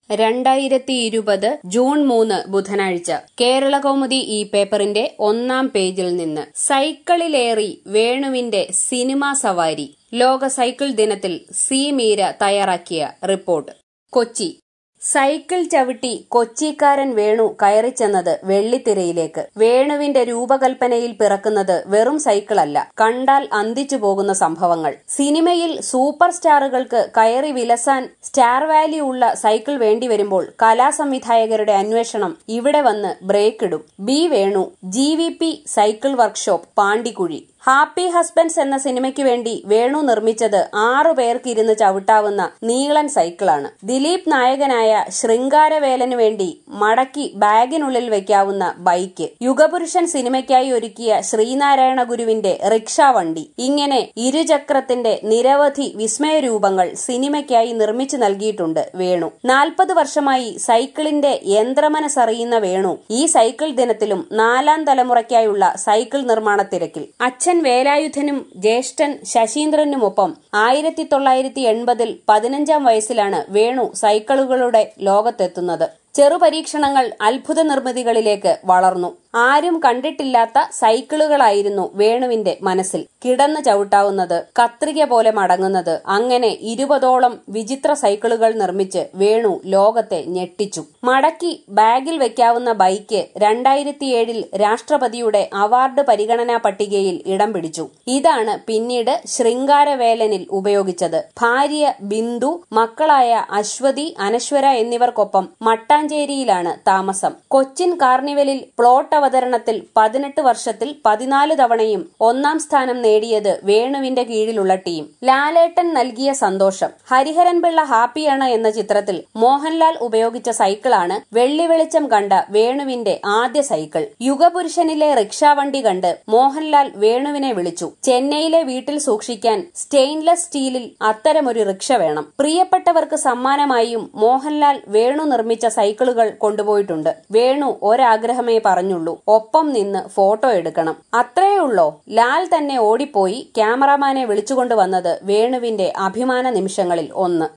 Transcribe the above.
രണ്ടായിരത്തി ഇരുപത് ജൂൺ മൂന്ന് ബുധനാഴ്ച കേരളകൗമുദി ഈ പേപ്പറിന്റെ ഒന്നാം പേജിൽ നിന്ന് സൈക്കിളിലേറി വേണുവിന്റെ സിനിമാ സവാരി ലോക സൈക്കിൾ ദിനത്തിൽ സി മീര തയ്യാറാക്കിയ റിപ്പോർട്ട് കൊച്ചി സൈക്കിൾ ചവിട്ടി കൊച്ചിക്കാരൻ വേണു കയറിച്ചെന്നത് വെള്ളിത്തിരയിലേക്ക് വേണുവിന്റെ രൂപകൽപ്പനയിൽ പിറക്കുന്നത് വെറും സൈക്കിളല്ല കണ്ടാൽ അന്തിച്ചു പോകുന്ന സംഭവങ്ങൾ സിനിമയിൽ സൂപ്പർ സ്റ്റാറുകൾക്ക് കയറി വിലസാൻ സ്റ്റാർ വാല്യൂ ഉള്ള സൈക്കിൾ വേണ്ടിവരുമ്പോൾ കലാസംവിധായകരുടെ അന്വേഷണം ഇവിടെ വന്ന് ബ്രേക്കിടും B Venu G V P cycle workshop Pandikkuzhi happy husbands എന്ന സിനിമയ്ക്ക് വേണ്ടി വേണു നിർമ്മിച്ചത് ആറു പേർക്ക് ഇരുന്ന് ചവിട്ടാവുന്ന നീളൻ സൈക്കിളാണ് ദിലീപ് നായകനായ ശൃംഗാരവേലനു വേണ്ടി മടക്കി ബാഗിനുള്ളിൽ വെക്കാവുന്ന ബൈക്ക് യുഗപുരുഷൻ സിനിമയ്ക്കായി ഒരുക്കിയ ശ്രീനാരായണ ഗുരുവിന്റെ റിക്ഷാ വണ്ടി ഇങ്ങനെ ഇരുചക്രത്തിന്റെ നിരവധി വിസ്മയരൂപങ്ങൾ സിനിമയ്ക്കായി നിർമ്മിച്ചു നൽകിയിട്ടുണ്ട് വേണു നാൽപ്പത് വർഷമായി സൈക്കിളിന്റെ യന്ത്രമനസറിയുന്ന വേണു ഈ സൈക്കിൾ ദിനത്തിലും നാലാം തലമുറയ്ക്കായുള്ള സൈക്കിൾ നിർമ്മാണ തിരക്കിൽ അച്ഛൻ വേലായുധനും ജ്യേഷ്ഠൻ ശശീന്ദ്രനുമൊപ്പം ആയിരത്തി തൊള്ളായിരത്തി എൺപതിൽ പതിനഞ്ചാം വയസ്സിലാണ് വേണു സൈക്കിളുകളുടെ ലോകത്തെത്തുന്നത് ചെറുപരീക്ഷണങ്ങൾ അത്ഭുത നിർമ്മിതികളിലേക്ക് വളർന്നു ആരും കണ്ടിട്ടില്ലാത്ത സൈക്കിളുകളായിരുന്നു വേണുവിന്റെ മനസ്സിൽ കിടന്നു ചവിട്ടാവുന്നത് കത്രിക പോലെ മടങ്ങുന്നത് അങ്ങനെ ഇരുപതോളം വിചിത്ര സൈക്കിളുകൾ നിർമ്മിച്ച് വേണു ലോകത്തെ ഞെട്ടിച്ചു മടക്കി ബാഗിൽ വെക്കാവുന്ന ബൈക്ക് രണ്ടായിരത്തിയേഴിൽ രാഷ്ട്രപതിയുടെ അവാർഡ് പരിഗണനാ പട്ടികയിൽ ഇടം പിടിച്ചു ഇതാണ് പിന്നീട് ശൃംഗാരവേലനിൽ ഉപയോഗിച്ചത് ഭാര്യ ബിന്ദു മക്കളായ അശ്വതി അനശ്വര എന്നിവർക്കൊപ്പം മട്ടാഞ്ചേരിയിലാണ് താമസം കൊച്ചിൻ കാർണിവലിൽ പ്ലോട്ട് അവതരണത്തിൽ പതിനെട്ട് വർഷത്തിൽ പതിനാല് തവണയും ഒന്നാം സ്ഥാനം നേടിയത് വേണുവിന്റെ കീഴിലുള്ള ടീം ലാലേട്ടൻ നൽകിയ സന്തോഷം ഹരിഹരൻ പിള്ള ഹാപ്പിയാണ് എന്ന ചിത്രത്തിൽ മോഹൻലാൽ ഉപയോഗിച്ച സൈക്കിളാണ് വെള്ളി വെളിച്ചം കണ്ട വേണുവിന്റെ ആദ്യ സൈക്കിൾ യുഗപുരുഷനിലെ റിക്ഷാവണ്ടി കണ്ട് മോഹൻലാൽ വേണുവിനെ വിളിച്ചു ചെന്നൈയിലെ വീട്ടിൽ സൂക്ഷിക്കാൻ സ്റ്റെയിൻലെസ് സ്റ്റീലിൽ അത്തരമൊരു റിക്ഷ വേണം പ്രിയപ്പെട്ടവർക്ക് സമ്മാനമായും മോഹൻലാൽ വേണു നിർമ്മിച്ച സൈക്കിളുകൾ കൊണ്ടുപോയിട്ടുണ്ട് വേണു ഒരാഗ്രഹമേ പറഞ്ഞുള്ളൂ ഒപ്പം നിന്ന് ഫോട്ടോ എടുക്കണം അത്രയേ ഉള്ളോ ലാൽ തന്നെ ഓടിപ്പോയി ക്യാമറാമാനെ വിളിച്ചുകൊണ്ടുവന്നത് വേണുവിന്റെ അഭിമാന നിമിഷങ്ങളിൽ ഒന്ന്